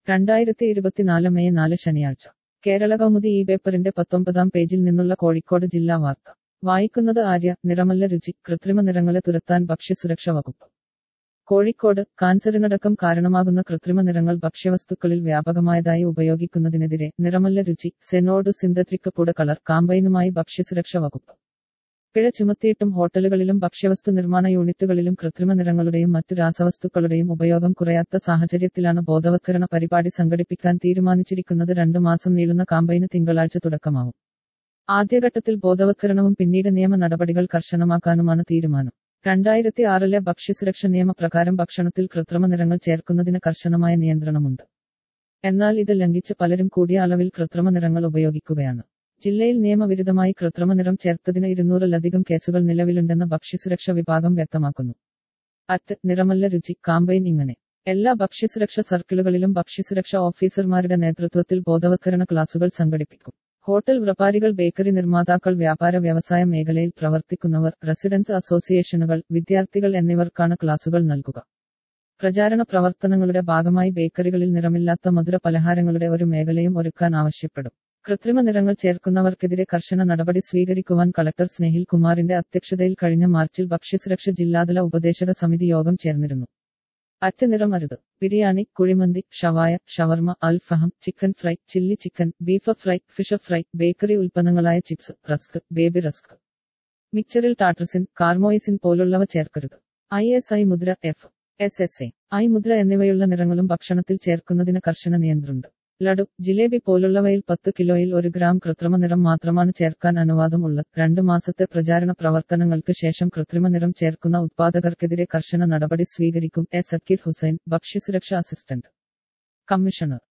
രണ്ടായിരത്തി ഇരുപത്തിനാല് മെയ് നാല് ശനിയാഴ്ച കേരള കൗമുദി ഈ പേപ്പറിന്റെ പത്തൊമ്പതാം പേജിൽ നിന്നുള്ള കോഴിക്കോട് ജില്ലാ വാർത്ത വായിക്കുന്നത് ആര്യ നിറമല്ല രുചി കൃത്രിമ നിറങ്ങളെ തുരത്താൻ ഭക്ഷ്യസുരക്ഷ വകുപ്പ് കോഴിക്കോട് കാൻസറിനടക്കം കാരണമാകുന്ന കൃത്രിമ നിറങ്ങൾ ഭക്ഷ്യവസ്തുക്കളിൽ വ്യാപകമായതായി ഉപയോഗിക്കുന്നതിനെതിരെ നിറമല്ല രുചി സെനോഡ് സിന്തറ്റിക് പുട കളർ കാമ്പയിനുമായി ഭക്ഷ്യസുരക്ഷ വകുപ്പ് പിഴ ചുമത്തിയിട്ടും ഹോട്ടലുകളിലും ഭക്ഷ്യവസ്തു നിർമ്മാണ യൂണിറ്റുകളിലും കൃത്രിമ നിറങ്ങളുടെയും മറ്റു രാസവസ്തുക്കളുടെയും ഉപയോഗം കുറയാത്ത സാഹചര്യത്തിലാണ് ബോധവത്കരണ പരിപാടി സംഘടിപ്പിക്കാൻ തീരുമാനിച്ചിരിക്കുന്നത് രണ്ടു മാസം നീളുന്ന കാമ്പയിന് തിങ്കളാഴ്ച തുടക്കമാവും ആദ്യഘട്ടത്തിൽ ബോധവത്കരണവും പിന്നീട് നിയമ നടപടികൾ കർശനമാക്കാനുമാണ് തീരുമാനം രണ്ടായിരത്തി ആറിലെ ഭക്ഷ്യസുരക്ഷ നിയമപ്രകാരം ഭക്ഷണത്തിൽ കൃത്രിമ നിറങ്ങൾ ചേർക്കുന്നതിന് കർശനമായ നിയന്ത്രണമുണ്ട് എന്നാൽ ഇത് ലംഘിച്ച് പലരും കൂടിയ അളവിൽ കൃത്രിമ നിറങ്ങൾ ഉപയോഗിക്കുകയാണ് ജില്ലയിൽ നിയമവിരുദ്ധമായി കൃത്രിമ നിറം ചേർത്തതിന് ഇരുന്നൂറിലധികം കേസുകൾ നിലവിലുണ്ടെന്ന് ഭക്ഷ്യസുരക്ഷ വിഭാഗം വ്യക്തമാക്കുന്നു അറ്റ് നിറമല്ല രുചി കാമ്പയിൻ ഇങ്ങനെ എല്ലാ ഭക്ഷ്യസുരക്ഷ സർക്കിളുകളിലും ഭക്ഷ്യസുരക്ഷ ഓഫീസർമാരുടെ നേതൃത്വത്തിൽ ബോധവത്കരണ ക്ലാസുകൾ സംഘടിപ്പിക്കും ഹോട്ടൽ വ്യാപാരികൾ ബേക്കറി നിർമ്മാതാക്കൾ വ്യാപാര വ്യവസായ മേഖലയിൽ പ്രവർത്തിക്കുന്നവർ റെസിഡൻസ് അസോസിയേഷനുകൾ വിദ്യാർത്ഥികൾ എന്നിവർക്കാണ് ക്ലാസുകൾ നൽകുക പ്രചാരണ പ്രവർത്തനങ്ങളുടെ ഭാഗമായി ബേക്കറികളിൽ നിറമില്ലാത്ത മധുര പലഹാരങ്ങളുടെ ഒരു മേഖലയും ഒരുക്കാൻ ആവശ്യപ്പെടും കൃത്രിമ നിറങ്ങൾ ചേർക്കുന്നവർക്കെതിരെ കർശന നടപടി സ്വീകരിക്കുവാൻ കളക്ടർ സ്നേഹിൽ കുമാറിന്റെ അധ്യക്ഷതയിൽ കഴിഞ്ഞ മാർച്ചിൽ ഭക്ഷ്യസുരക്ഷ ജില്ലാതല ഉപദേശക സമിതി യോഗം ചേർന്നിരുന്നു അറ്റ നിറം അരുത് ബിരിയാണി കുഴിമന്തി ഷവായ ഷവർമ അൽഫഹം chicken fry chilli chicken beef fry fish fry bakery ഉൽപ്പന്നങ്ങളായ ചിപ്സ് റസ്ക് ബേബി റസ്ക് മിക്സറിൽ ടാട്രസിൻ കാർമോയിസിൻ പോലുള്ളവ ചേർക്കരുത് ഐ എസ് ഐ മുദ്ര F S S A I മുദ്ര എന്നിവയുള്ള നിറങ്ങളും ഭക്ഷണത്തിൽ ചേർക്കുന്നതിന് കർശന നിയന്ത്രണമുണ്ട് ലഡു ജിലേബി പോലുള്ളവയിൽ പത്ത് കിലോയിൽ ഒരു ഗ്രാം കൃത്രിമ നിറം മാത്രമാണ് ചേർക്കാൻ അനുവാദം ഉള്ളത് രണ്ട് മാസത്തെ പ്രചാരണ പ്രവർത്തനങ്ങൾക്ക് ശേഷം കൃത്രിമ നിറം ചേർക്കുന്ന ഉത്പാദകർക്കെതിരെ കർശന നടപടി സ്വീകരിക്കും എ സക്കീർ ഹുസൈൻ ഭക്ഷ്യസുരക്ഷാ അസിസ്റ്റന്റ് കമ്മീഷണർ